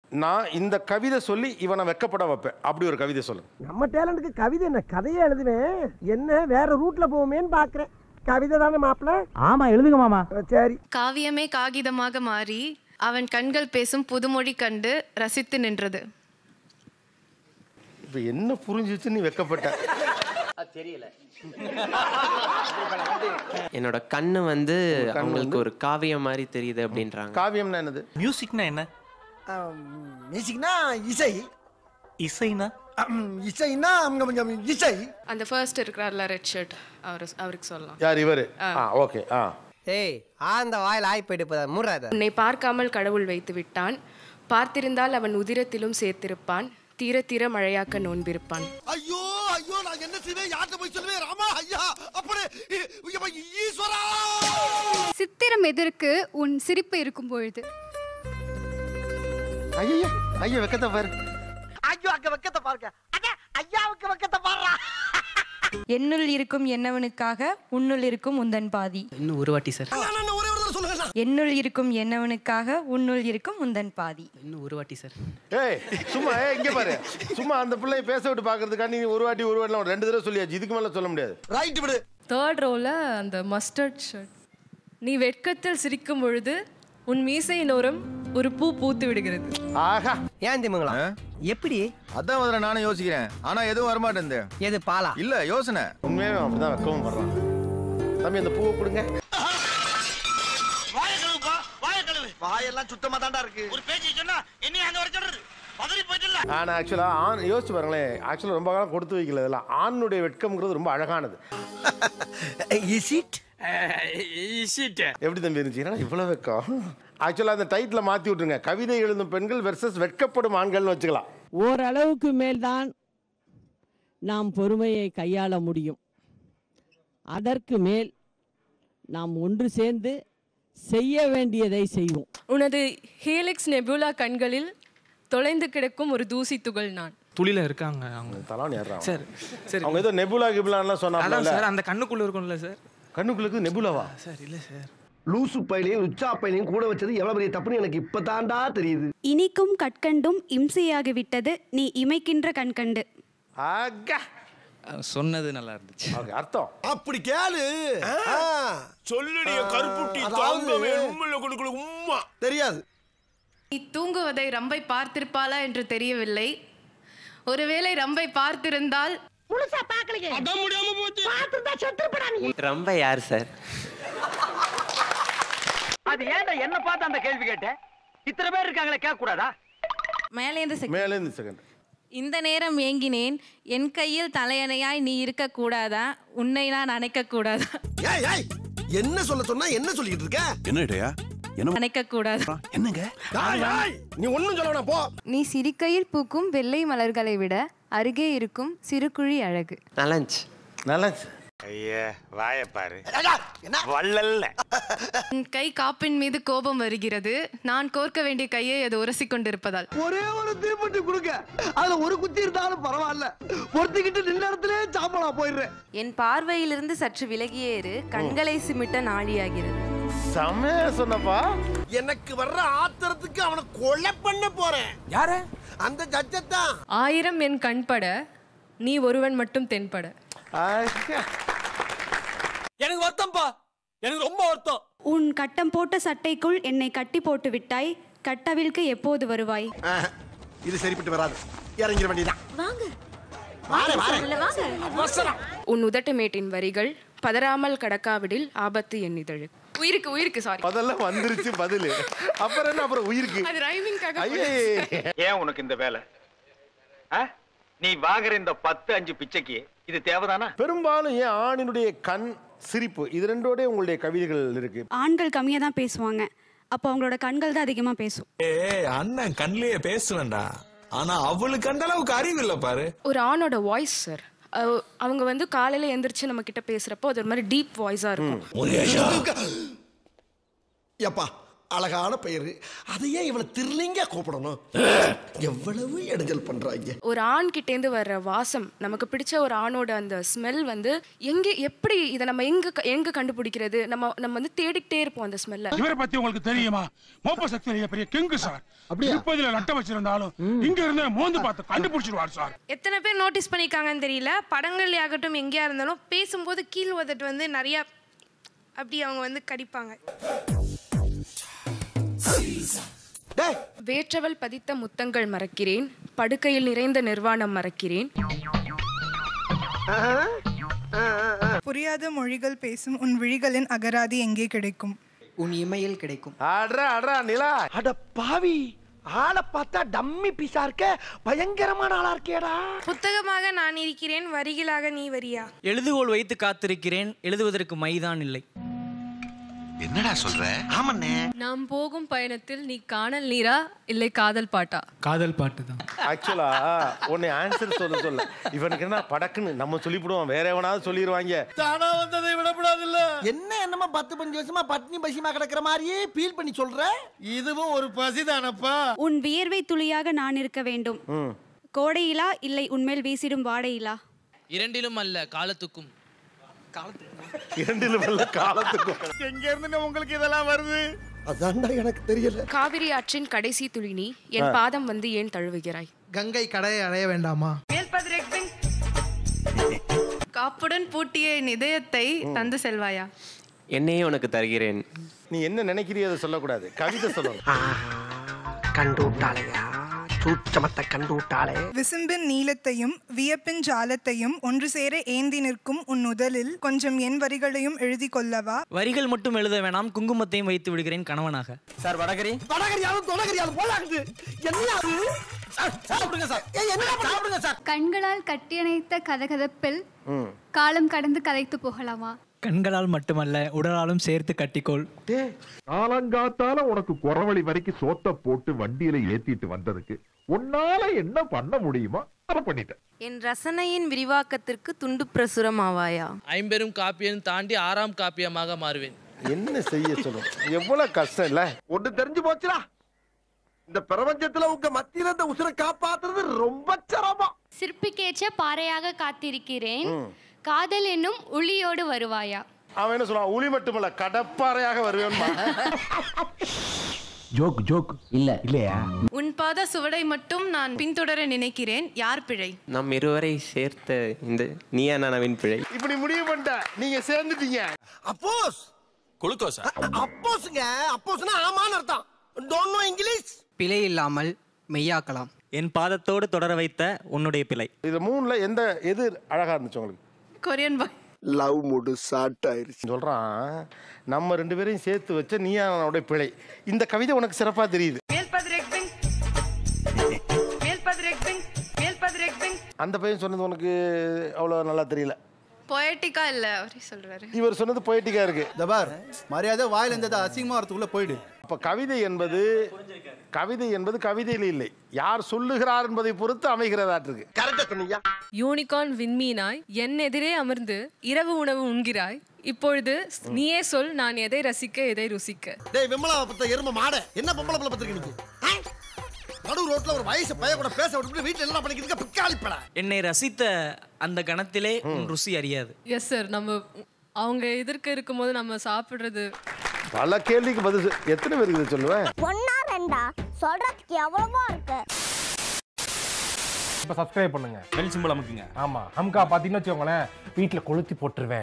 நான் இந்த கவிதை சொல்லி இவனை வெக்கப்பட வைப்பேன் அப்படி ஒரு கவிதை சொல்லுங்க நம்ம டேலண்ட்டுக்கு கவிதை என்ன கதையே எழுதுவேன் என்ன வேற ரூட்ல போவோமேன்னு பாக்குறேன் கவிதை தானே மாப்பிள்ள ஆமா எழுதுங்க மாமா சரி காவியமே காகிதமாக மாறி அவன் கண்கள் பேசும் புதுமொழி கண்டு ரசித்து நின்றது இப்போ என்ன புரிஞ்சிச்சு நீ வெக்கப்பட்ட என்னோட கண்ணு வந்து அவங்களுக்கு ஒரு காவியம் மாதிரி தெரியுது அப்படின்றாங்க காவியம்னா என்னது மியூசிக்னா என்ன மியூசிக்னா இசை இசைனா இசைன்னா அவங்க கொஞ்சம் இசை அந்த ஃபர்ஸ்ட் இருக்கிறார்ல ரெட் ஷர்ட் அவர் அவருக்கு சொல்லலாம் யார் இவரு ஆ ஓகே ஆ ஏய் ஆந்த வாயில் ஆய் போயிட்டு போதா மூடாத உன்னை பார்க்காமல் கடவுள் வைத்து விட்டான் பார்த்திருந்தால் அவன் உதிரத்திலும் சேர்த்திருப்பான் தீர தீர மழையாக்க நோன்பிருப்பான் ஐயோ ஐயோ நான் என்ன செய்வேன் யார்கிட்ட போய் சொல்லுவேன் ராமா ஐயா அப்படி ஈஸ்வரா சித்திரம் எதற்கு உன் சிரிப்பு இருக்கும் பொழுது ஐயா ஐயா வெக்கத்தை பாரு ஐயோ அங்க வெக்கத்தை பாருங்க அண்ணா ஐயாவுக்கு வெக்கத்தை பாருடா என்னுள் இருக்கும் என்னவனுக்காக உன்னுள் இருக்கும் உந்தன் பாதி இன்னும் ஒரு வாட்டி சார் ஒரே ஒரு தடவை சொல்லுங்க என்னுள் இருக்கும் என்னவனுக்காக உன்னுள் இருக்கும் உந்தன் பாதி இன்னும் ஒரு வாட்டி சார் ஏய் சும்மா ஏய் இங்க பாரு சும்மா அந்த பிள்ளைய பேச விட்டு பாக்குறதுக்காண்டி நீ ஒரு வாட்டி ஒரு வாட்டி ரெண்டு தடவை சொல்லியாச்சு இதுக்கு மேல சொல்ல முடியாது ரைட் விடு தேர்ட் ரோல அந்த மஸ்டர்ட் ஷர்ட் நீ வெட்கத்தில் சிரிக்கும் பொழுது உன் மீசையினோரம் ஒரு பூ பூத்து விடுகிறது ஆஹா ஏன் திமுங்களா எப்படி அதான் முதல்ல நானும் யோசிக்கிறேன் ஆனா எதுவும் வரமாட்டேன் எது பாலா இல்ல யோசனை உண்மையாவே அவன் அப்படிதான் வெக்கவும் படுறான் தம்பி அந்த பூவை கொடுங்க வாய கழுவுப்பா வாய கழுவு வாயெல்லாம் சுத்தமா தாண்டா இருக்கு ஒரு பேச்சு சொன்னா என்ன அங்க வர சொல்றது பதறி போயிட்டு ஆனால் ஆக்சுவலாக ஆண் யோசிச்சு பாருங்களேன் ஆக்சுவலாக ரொம்ப காலம் கொடுத்து வைக்கல இதெல்லாம் ஆணுடைய வெட்கம்ங்கிறது ரொம்ப அழகானது இஸ் இட் எப்படி தம்பி இருந்துச்சு என்னடா இவ்வளோ வெக்கம் ஆக்சுவலாக அந்த டைட்டில் மாற்றி விட்ருங்க கவிதை எழுதும் பெண்கள் வெர்சஸ் வெட்கப்படும் ஆண்கள்னு வச்சுக்கலாம் ஓரளவுக்கு மேல்தான் நாம் பொறுமையை கையாள முடியும் அதற்கு மேல் நாம் ஒன்று சேர்ந்து செய்ய வேண்டியதை செய்வோம் உனது ஹேலிக்ஸ் நெபுலா கண்களில் தொலைந்து கிடக்கும் ஒரு தூசி துகள் நான் துளியில இருக்காங்க அவங்க தலான் ஏறான் சார் சரி அவங்க ஏதோ நெபுலா கிபுலான்லாம் அதான் சொன்னாங்க சார் அந்த கண்ணுக்குள்ள இருக்கும்ல சார் கண்ணுக்குள்ளுக்கு நெபுலாவா சார் இல்ல சார் லூசு பையனையும் லுச்சா பையனையும் கூட வச்சது எவ்வளவு பெரிய தப்புன்னு எனக்கு இப்பதான்டா தெரியுது இனிக்கும் கற்கண்டும் இம்சையாகிவிட்டது நீ இமைக்கின்ற கண்கண்டு ஆகா சொன்னது நல்லா இருந்துச்சு ஓகே அர்த்தம் அப்படி கேளு சொல்லுடைய கருப்புட்டி தாங்கவே உண்மையில கொடுக்கல உம்மா தெரியாது நீ தூங்குவதை ரம்பை பார்த்திருப்பாளா என்று தெரியவில்லை ஒருவேளை ரம்பை பார்த்திருந்தால் ரொம்ப யார் சார் அது ஏன்டா என்ன பார்த்து அந்த கேள்வி கேட்ட இத்தனை பேர் இருக்காங்களே கேட்க கூடாதா மேலேந்து செக் மேலேருந்து செகண்ட் இந்த நேரம் ஏங்கினேன் என் கையில் தலையணையாய் நீ இருக்க கூடாதா உன்னை நான் அணைக்க கூடாதா ஏய் ஏய் என்ன சொல்ல சொன்னா என்ன சொல்லிட்டு இருக்க என்னடையா அணைக்க கூடாதா என்னங்க ஏய், ஏய், நீ ஒண்ணும் சொல்ல வேணாம் போ நீ சிரிக்கையில் பூக்கும் வெள்ளை மலர்களை விட அருகே இருக்கும் சிறுகுழி அழகு நல்லா இருந்துச்சு நல்லா இருந்துச்சு. உன் கை காப்பின் மீது கோபம் வருகிறது நான் கோர்க்க வேண்டிய கையை அது உரசிக் கொண்டிருப்பதால் ஒரே ஒரு தீப்பெட்டி கொடுங்க அதுல ஒரு குத்தி இருந்தாலும் பரவாயில்ல பொறுத்துக்கிட்டு நின்ன இடத்துல சாம்பலா போயிடுறேன் என் பார்வையிலிருந்து சற்று விலகியே இரு கண்களை சிமிட்ட நாழியாகிறது செமையா சொன்னப்பா எனக்கு வர்ற ஆத்திரத்துக்கு அவனை கொலை பண்ண போறேன் யார அந்த ஜட்ஜத்தான் ஆயிரம் என் கண்பட நீ ஒருவன் மட்டும் தென்பட ஆகா. எனக்கு வருத்தம்ப்பா எனக்கு ரொம்ப வருத்தம் உன் கட்டம் போட்ட சட்டைக்குள் என்னை கட்டி போட்டு விட்டாய் கட்டவிழ்க்கு எப்போது வருவாய் இது சரிப்பட்டு வராது இறங்கிட வேண்டியதான் உன் உதட்டுமேட்டின் வரிகள் பதறாமல் கடக்காவிடில் ஆபத்து என் இதழு உயிருக்கு உயிருக்கு சாரி அதெல்லாம் வந்துருச்சு பதில் அப்புறம் என்ன அப்புறம் உயிருக்கு அது ரைமிங்காக ஐயே ஏன் உனக்கு இந்த வேலை ஆ? நீ வாங்குற இந்த பத்து அஞ்சு பிச்சைக்கு இது தேவைதானா பெரும்பாலும் ஏன் ஆணினுடைய கண் சிரிப்பு இது ரெண்டோட உங்களுடைய கவிதைகள் இருக்கு ஆண்கள் கம்மியாக தான் பேசுவாங்க அப்போ அவங்களோட கண்கள் தான் அதிகமாக பேசும் ஏய் அண்ணன் கண்லயே பேசுவேன்டா ஆனா அவளுக்கு அந்த அளவுக்கு அறிவு இல்ல பாரு ஒரு ஆணோட வாய்ஸ் சார் அவங்க வந்து காலையில எந்திரிச்சு நம்ம கிட்ட பேசுறப்போ அது ஒரு மாதிரி டீப் வாய்ஸா இருக்கும் எப்பா அழகான பெயர் அதையே இவனை திருலிங்க கூப்பிடணும் எவ்வளவு இடைஞ்சல் பண்றாங்க ஒரு ஆண் கிட்டேந்து வர்ற வாசம் நமக்கு பிடிச்ச ஒரு ஆணோட அந்த ஸ்மெல் வந்து எங்கே எப்படி இதை நம்ம எங்க க- எங்க கண்டுபிடிக்கிறது நம்ம நம்ம வந்து தேடிக்கிட்டே இருப்போம் அந்த ஸ்மெல்ல இவரை பத்தி உங்களுக்கு தெரியுமா மோப்ப சக்தி பெரிய கிங்கு சார் முப்பதுல நட்ட வச்சிருந்தாலும் இங்க இருந்து மோந்து பார்த்து கண்டுபிடிச்சிருவார் சார் எத்தனை பேர் நோட்டீஸ் பண்ணிருக்காங்கன்னு தெரியல படங்கள்ல ஆகட்டும் எங்கேயா இருந்தாலும் பேசும்போது கீழ் உதட்டு வந்து நிறைய அப்படி அவங்க வந்து கடிப்பாங்க வேற்றவள் பதித்த முத்தங்கள் மறக்கிறேன் படுக்கையில் நிறைந்த நிர்வாணம் மறக்கிறேன் புரியாத மொழிகள் பேசும் உன் விழிகளின் அகராதி எங்கே கிடைக்கும் உன் இமையில் கிடைக்கும் அட்ரா அட்ரா நிலா அட பாவி ஆளை பார்த்தா டம்மி பீஸா இருக்க பயங்கரமான ஆளா இருக்கேடா புத்தகமாக நான் இருக்கிறேன் வரிகளாக நீ வரியா எழுதுகோல் வைத்து காத்திருக்கிறேன் எழுதுவதற்கு மைதான் இல்லை என்னடா சொல்ற ஆமண்ணே நாம் போகும் பயணத்தில் நீ காணல் நீரா இல்லை காதல் பாட்டா காதல் பாட்டு தான் ஆக்சுவலா உன்னை ஆன்சர் சொல்ல சொல்ல இவனுக்கு என்ன படக்குன்னு நம்ம சொல்லிவிடுவோம் வேற எவனாவது சொல்லிடுவாங்க தானா வந்ததை விடக்கூடாதுல்ல என்ன என்னமா பத்து பஞ்சு வருஷமா பட்னி பசிமா கிடக்குற மாதிரியே ஃபீல் பண்ணி சொல்ற இதுவும் ஒரு பசிதானப்பா உன் வியர்வை துளியாக நான் இருக்க வேண்டும் ம் கோடையிலா இல்லை உன்மேல் வீசிடும் வாடையிலா இரண்டிலும் அல்ல காலத்துக்கும் இரண்டிலும் அல்ல காலத்துக்கும் எங்க இருந்து உங்களுக்கு இதெல்லாம் வருது அதான்டா எனக்கு தெரியல காவிரி ஆற்றின் கடைசி துளி நீ என் பாதம் வந்து ஏன் தழுவுகிறாய் கங்கை கடையை அடைய வேண்டாமா காப்புடன் பூட்டிய என் இதயத்தை தந்து செல்வாயா என்னையே உனக்கு தருகிறேன் நீ என்ன நினைக்கிறியோ அதை சொல்லக்கூடாது கவிதை சொல்லணும் கண்டு விட்டாளையா சூச்சமத்தை கண்டு விட்டாளே விசும்பின் நீளத்தையும் வியப்பின் ஜாலத்தையும் ஒன்று சேர ஏந்தி நிற்கும் உன் உதலில் கொஞ்சம் என் வரிகளையும் எழுதி கொள்ளவா வரிகள் மட்டும் எழுத வேணாம் குங்குமத்தையும் வைத்து விடுகிறேன் கணவனாக சார் வடகரி வடகரியாலும் தொடகரியாலும் போலாகுது என்ன அது சாப்பிடுங்க சார் ஏய், என்ன சாப்பிடுங்க சார் கண்களால் கட்டியணைத்த கதகதப்பில் ம் காலம் கடந்து கதைத்து போகலாமா கண்களால் மட்டுமல்ல உடலாலும் சேர்த்து கட்டிக்கோள் காலங்காத்தால உனக்கு குறவழி வரைக்கும் சோத்த போட்டு வண்டியில ஏத்திட்டு வந்ததுக்கு உன்னால என்ன பண்ண முடியுமோ அதை பண்ணிட்டேன் என் ரசனையின் விரிவாக்கத்திற்கு துண்டு பிரசுரம் ஆவாயா ஐம்பெரும் காப்பியம் தாண்டி ஆறாம் காப்பியமாக மாறுவேன் என்ன செய்ய சொல்லும் எவ்வளவு கஷ்டம் இல்ல ஒண்ணு தெரிஞ்சு போச்சுடா இந்த பிரபஞ்சத்துல உங்க மத்தியில இந்த உசுரை காப்பாத்துறது ரொம்ப சிரமம் சிற்பிக்கேற்ற பாறையாக காத்திருக்கிறேன் ம். காதல் என்னும் உளியோடு வருவாயா அவன் என்ன சொல்லுவான் உளி மட்டுமல்ல கடப்பாறையாக வருவேன் ஜோக் ஜோக் இல்ல இல்லையா உன் பாத சுவடை மட்டும் நான் பின்தொடர நினைக்கிறேன் யார் பிழை நம் இருவரை சேர்த்த இந்த நீயா நானாவின் பிழை இப்படி முடிவு பண்ணிட்ட நீங்க சேர்ந்துட்டீங்க அப்போஸ் குளுக்கோஸா அப்போஸ்ங்க அப்போஸ்னா ஆமான்னு அர்த்தம் டோன்ட் நோ இங்கிலீஷ் பிழை இல்லாமல் மெய்யாக்கலாம் என் பாதத்தோடு தொடர வைத்த உன்னுடைய பிழை இது மூணுல எந்த எது அழகா இருந்துச்சு உங்களுக்கு Korean boy love mood short ஆயிருச்சு சொல்றான் நம்ம ரெண்டு பேரையும் சேர்த்து வச்ச நீயா நானோட பிழை இந்த கவிதை உனக்கு சிறப்பா தெரியுது அந்த பையன் சொன்னது உனக்கு அவ்வளோ நல்லா தெரியல பொயட்டிக்கா இல்ல அவரே சொல்றாரு இவர் சொன்னது பொய்ட்டிக்கா இருக்கு தபார் மரியாதை வாயில இருந்தது அசிங்கமா வரதுக்குள்ள போயிடு அப்ப கவிதை என்பது கவிதை என்பது கவிதையில் இல்லை யார் சொல்லுகிறார் என்பதை பொறுத்து அமைகிறதாட்டிருக்கு கரெக்டா சொன்னீங்க யூனிகார்ன் விண்மீனாய் என் எதிரே அமர்ந்து இரவு உணவு உண்கிறாய் இப்பொழுது நீயே சொல் நான் எதை ரசிக்க எதை ருசிக்க டேய் விமலா பத்த எரும மாட என்ன பொம்பளை பிள்ளை பத்திரிக்கை நீங்க ஆ? நடு ரோட்ல ஒரு வயசு பைய கூட பேச விட்டு வீட்டுல என்ன பண்ணிக்கிறதுக்கு பிக்காளி பட என்னை ரசித்த அந்த கணத்திலே உன் ருசி அறியாது எஸ் சார் நம்ம அவங்க எதிர்க்க இருக்கும்போது நம்ம சாப்பிடுறது பல கேள்விக்கு பதில் சொல்- எத்தனை பேருக்கு இதை சொல்லுவேன் ஒன்னா ரெண்டா சொல்றதுக்கு எவ்வளவோ இருக்கு இப்போ சப்ஸ்கிரைப் பண்ணுங்க பெல் சிம்பிள் அமுக்குங்க ஆமா ஹம்கா பார்த்தீங்கன்னு வச்சுக்கோங்களேன் வீட்டில் கொளுத்தி போட்டுருவேன்